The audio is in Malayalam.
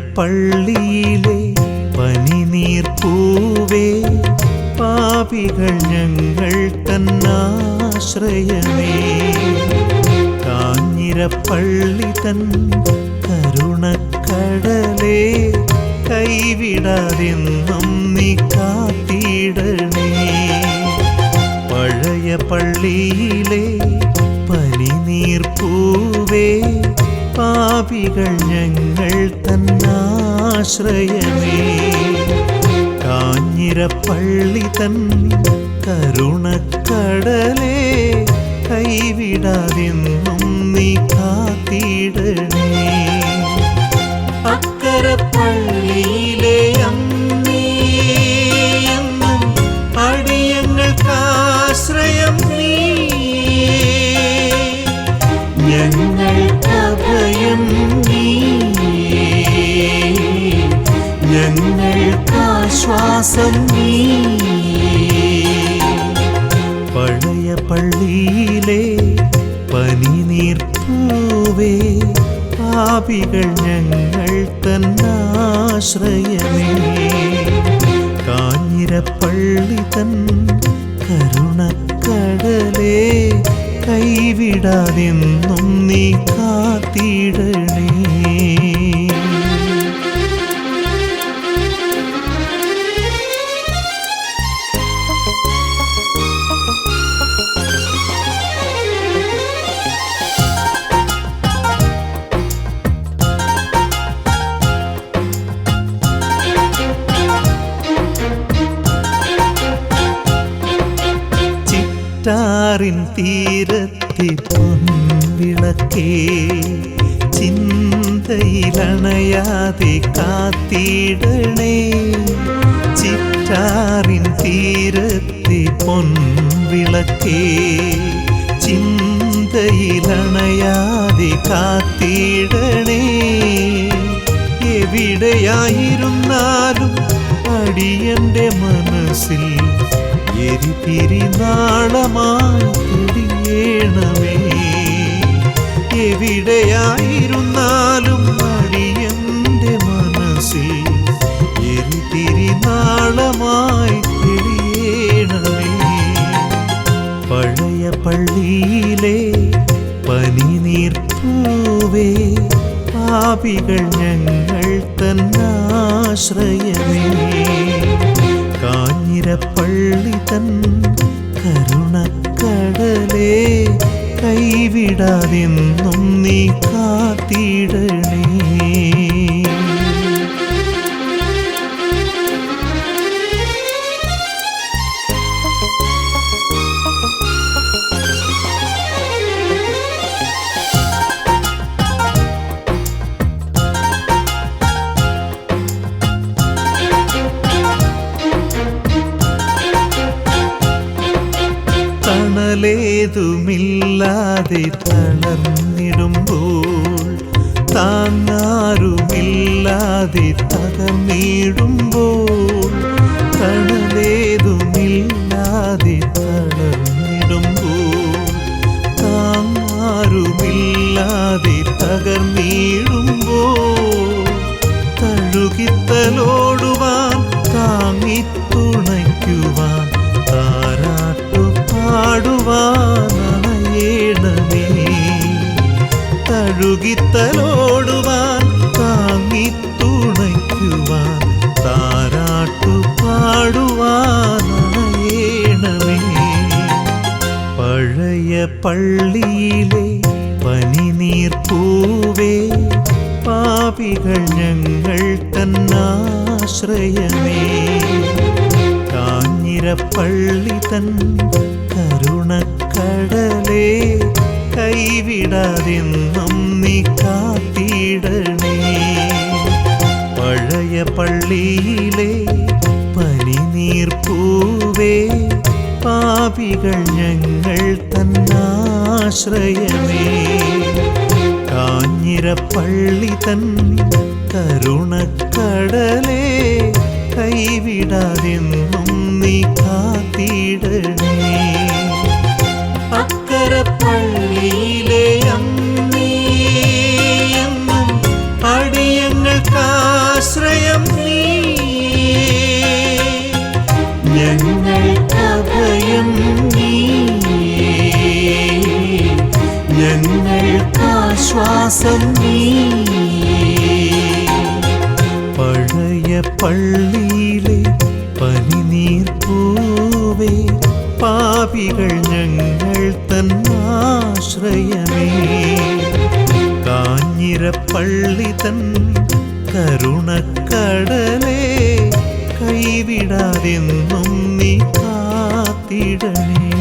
കാഞ്ഞിരപ്പള്ളിയിലെ പനിനീർപ്പൂവേ പാപികൾ ഞങ്ങൾ തന്നാശ്രയമേ കാഞ്ഞിരപ്പള്ളി തൻ കരുണക്കടലേ കൈവിടാതെന്നും നീ കാത്തിടണേ പഴയ പള്ളിയിലെ പനിനീർപ്പൂവേ പാപികൾ ഞങ്ങൾ തന്നാശ്രയമേ കാഞ്ഞിരപ്പള്ളി തൻ കരുണക്കടലേ കൈവിടാതെന്നും നീ കാത്തിടണേ അക്കരപ്പള്ളിയിലെ അമ്മേ എന്നും അടിയങ്ങൾക്കാശ്രയം നീ ഞങ്ങൾക്കഭയം നീ ഞങ്ങൾക്കാശ്വാസം നീ പഴയ പള്ളിയിലെ പനിനീർപ്പൂവേ പാപികൾ ഞങ്ങൾ തന്നാശ്രയമേ കാഞ്ഞിരപ്പള്ളി തൻ കരുണക്കടലേ കൈവിടാതെന്നും നീ കാത്തിടണേ ചിറ്റാറിൻ തീരത്തെ പൊൻവിളക്കേ ചിന്തയിലണയാതെ കാത്തിടണേ ചിറ്റാറിൻ തീരത്തെ പൊൻവിളക്കേ ചിന്തയിലണയാതെ കാത്തിടണേ എവിടെയായിരുന്നാലും അടിയന്റെ മനസ്സിൽ എരിതിരിനാളമായി തെളിയേണമേ എവിടെയായിരുന്നാലും അടിയന്റെ മനസ്സിൽ എരിതിരിനാളമായി തെളിയേണമേ പഴയ പള്ളിയിലെ പനിനീർപ്പൂവേ പാപികൾ ഞങ്ങൾ തന്നാശ്രയമേ കാഞ്ഞിരപ്പള്ളി തൻ കരുണക്കടലേ കൈവിടാതെന്നും നീ കാത്തിടണേ തണലേതുമില്ലാതെ തളർന്നിടുമ്പോൾ താങ്ങാരുമില്ലാതെ തകർന്നിടുമ്പോൾ തണലേതുമില്ലാതെ തളർന്നിടുമ്പോൾ താങ്ങാരുമില്ലാതെ തകർന്നിടുമ്പോൾ തഴുകിത്തലോടുവാൻ താങ്ങിത്തുണയ്ക്കുവാൻ താരാട്ടു പാടുവാനണയേണമേ തഴുകിത്തലോടുവാൻ താങ്ങിത്തുണയ്ക്കുവാൻ താരാട്ടു പാടുവാനണയേണമേ പഴയ പള്ളിയിലെ പനിനീർപ്പൂവേ പാപികൾ ഞങ്ങൾ തന്നാശ്രയമേ കാഞ്ഞിരപ്പള്ളി തൻ കരുണക്കടലേ കൈവിടാതെന്നും നീ കാത്തിടണേ പഴയ പള്ളിയിലെ പനിനീർപ്പൂവേ പാപികൾ ഞങ്ങൾ തന്നാശ്രയമേ കാഞ്ഞിരപ്പള്ളി തൻ കരുണക്കടലേ കൈവിടാതെന്നും നീ കാത്തിടണേ അക്കരപ്പള്ളിയിലെ അമ്മേ എന്നും അടിയങ്ങൾക്കാ ആശ്വാസം നീ പഴയ പള്ളിയിലെ പനിനീർ പൂവേ പാപികൾ ഞങ്ങൾ തന്നാശ്രയമേ കാഞ്ഞിരപ്പള്ളി തൻ കരുണക്കടലേ കൈവിടാതെന്നും നീ കാത്തിടണേ